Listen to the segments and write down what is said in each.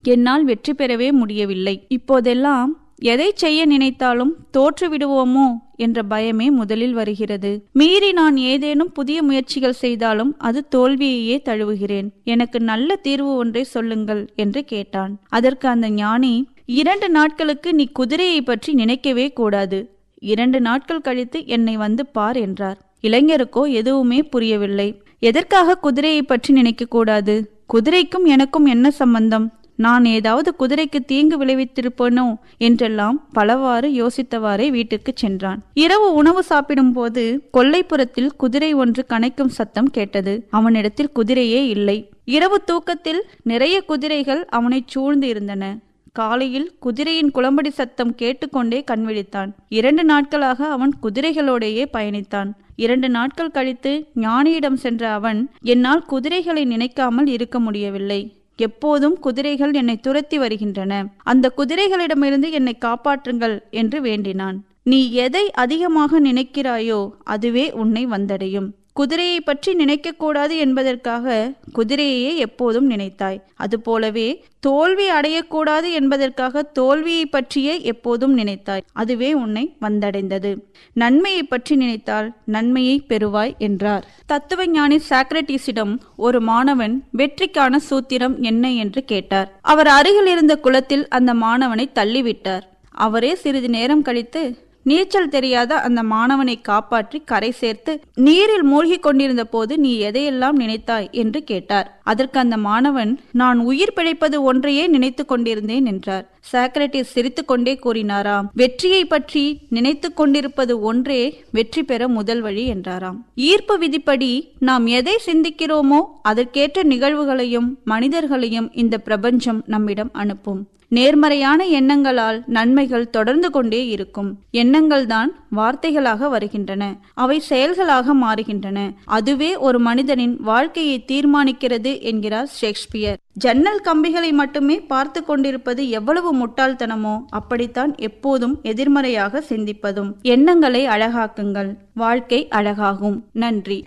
என்னால் வெற்றி பெறவே முடியவில்லை இப்போதெல்லாம் எதை செய்ய நினைத்தாலும் தோற்று விடுவோமோ என்ற பயமே முதலில் வருகிறது மீறி நான் ஏதேனும் புதிய முயற்சிகள் செய்தாலும் அது தோல்வியையே தழுவுகிறேன் எனக்கு நல்ல தீர்வு ஒன்றை சொல்லுங்கள் என்று கேட்டான் அதற்கு அந்த ஞானி இரண்டு நாட்களுக்கு நீ குதிரையை பற்றி நினைக்கவே கூடாது இரண்டு நாட்கள் கழித்து என்னை வந்து பார் என்றார் இளைஞருக்கோ எதுவுமே புரியவில்லை எதற்காக குதிரையை பற்றி நினைக்க கூடாது குதிரைக்கும் எனக்கும் என்ன சம்பந்தம் நான் ஏதாவது குதிரைக்கு தீங்கு விளைவித்திருப்பேனோ என்றெல்லாம் பலவாறு யோசித்தவாறே வீட்டிற்கு சென்றான் இரவு உணவு சாப்பிடும் போது கொல்லைப்புறத்தில் குதிரை ஒன்று கனைக்கும் சத்தம் கேட்டது அவனிடத்தில் குதிரையே இல்லை இரவு தூக்கத்தில் நிறைய குதிரைகள் அவனைச் சூழ்ந்து இருந்தன காலையில் குதிரையின் குளம்படி சத்தம் கேட்டுக்கொண்டே கண்விழித்தான் இரண்டு நாட்களாக அவன் குதிரைகளோடையே பயணித்தான் இரண்டு நாட்கள் கழித்து ஞானியிடம் சென்ற அவன் என்னால் குதிரைகளை நினைக்காமல் இருக்க முடியவில்லை எப்போதும் குதிரைகள் என்னை துரத்தி வருகின்றன அந்த குதிரைகளிடமிருந்து என்னை காப்பாற்றுங்கள் என்று வேண்டினான் நீ எதை அதிகமாக நினைக்கிறாயோ அதுவே உன்னை வந்தடையும் குதிரையை பற்றி நினைக்கக்கூடாது என்பதற்காக குதிரையையே எப்போதும் நினைத்தாய் அதுபோலவே தோல்வி அடையக்கூடாது என்பதற்காக தோல்வியை பற்றியே எப்போதும் நினைத்தாய் அதுவே உன்னை வந்தடைந்தது நன்மையை பற்றி நினைத்தால் நன்மையை பெறுவாய் என்றார் தத்துவஞானி சாக்ரட்டிஸிடம் ஒரு மாணவன் வெற்றிக்கான சூத்திரம் என்ன என்று கேட்டார் அவர் அருகில் இருந்த குளத்தில் அந்த மாணவனை தள்ளிவிட்டார் அவரே சிறிது நேரம் கழித்து நீச்சல் தெரியாத அந்த மாணவனை காப்பாற்றி கரை சேர்த்து நீரில் மூழ்கிக் கொண்டிருந்த போது நீ எதையெல்லாம் நினைத்தாய் என்று கேட்டார் அதற்கு அந்த மாணவன் நான் உயிர் பிழைப்பது ஒன்றையே நினைத்து கொண்டிருந்தேன் என்றார் சாக்ரட்டிஸ் சிரித்துக்கொண்டே கூறினாராம் வெற்றியை பற்றி நினைத்து கொண்டிருப்பது ஒன்றே வெற்றி பெற முதல் வழி என்றாராம் ஈர்ப்பு விதிப்படி நாம் எதை சிந்திக்கிறோமோ அதற்கேற்ற நிகழ்வுகளையும் மனிதர்களையும் இந்த பிரபஞ்சம் நம்மிடம் அனுப்பும் நேர்மறையான எண்ணங்களால் நன்மைகள் தொடர்ந்து கொண்டே இருக்கும் எண்ணங்கள் தான் வார்த்தைகளாக வருகின்றன அவை செயல்களாக மாறுகின்றன அதுவே ஒரு மனிதனின் வாழ்க்கையை தீர்மானிக்கிறது என்கிறார் ஷேக்ஸ்பியர் ஜன்னல் கம்பிகளை மட்டுமே பார்த்து கொண்டிருப்பது எவ்வளவு முட்டாள்தனமோ அப்படித்தான் எப்போதும் எதிர்மறையாக சிந்திப்பதும் எண்ணங்களை அழகாக்குங்கள் வாழ்க்கை அழகாகும் நன்றி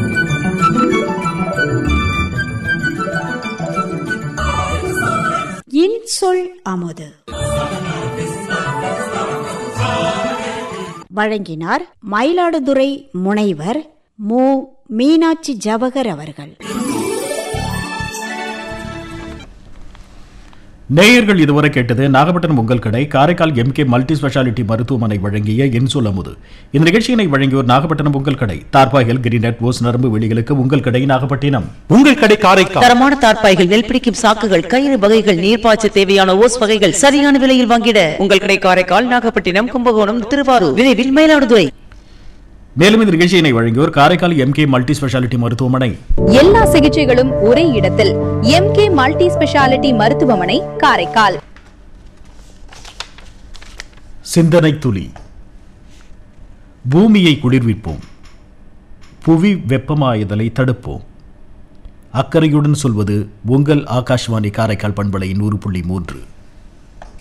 இன்சொல் அமுது வழங்கினார் மயிலாடுதுறை முனைவர் மு மீனாட்சி ஜவகர் அவர்கள் நேயர்கள் இதுவரை கேட்டது நாகப்பட்டினம் உங்கள் கடை காரைக்கால் எம்கே மல்டி ஸ்பெஷாலிட்டி மருத்துவமனை வழங்கிய இன்சொல் அமுது இந்த நிகழ்ச்சியினை வழங்கியோர் நாகப்பட்டினம் உங்கள் கடை தார்பாய்கள் கிரிநெட் ஓஸ் நரம்பு வெளிகளுக்கு உங்கள் கடை நாகப்பட்டினம் உங்கள் கடை காரைக்கால் தரமான தார்ப்பாய்கள் நெல் பிடிக்கும் சாக்குகள் கயிறு வகைகள் நீர்ப்பாய்ச்ச தேவையான ஓஸ் வகைகள் சரியான விலையில் வாங்கிட உங்கள் கடை காரைக்கால் நாகப்பட்டினம் கும்பகோணம் திருவாரூர் விரைவில் மயிலாடுதுறை மேலும் இந்த நிகழ்ச்சியினை வழங்கியோர் காரைக்கால் எம்கே மல்டி ஸ்பெஷாலிட்டி மருத்துவமனை எல்லா சிகிச்சைகளும் ஒரே இடத்தில் எம்கே மல்டி ஸ்பெஷாலிட்டி மருத்துவமனை காரைக்கால் சிந்தனை துளி பூமியை குளிர்விப்போம் புவி வெப்பமாயுதலை தடுப்போம் அக்கறையுடன் சொல்வது உங்கள் ஆகாஷ்வாணி காரைக்கால் பண்பலை நூறு புள்ளி மூன்று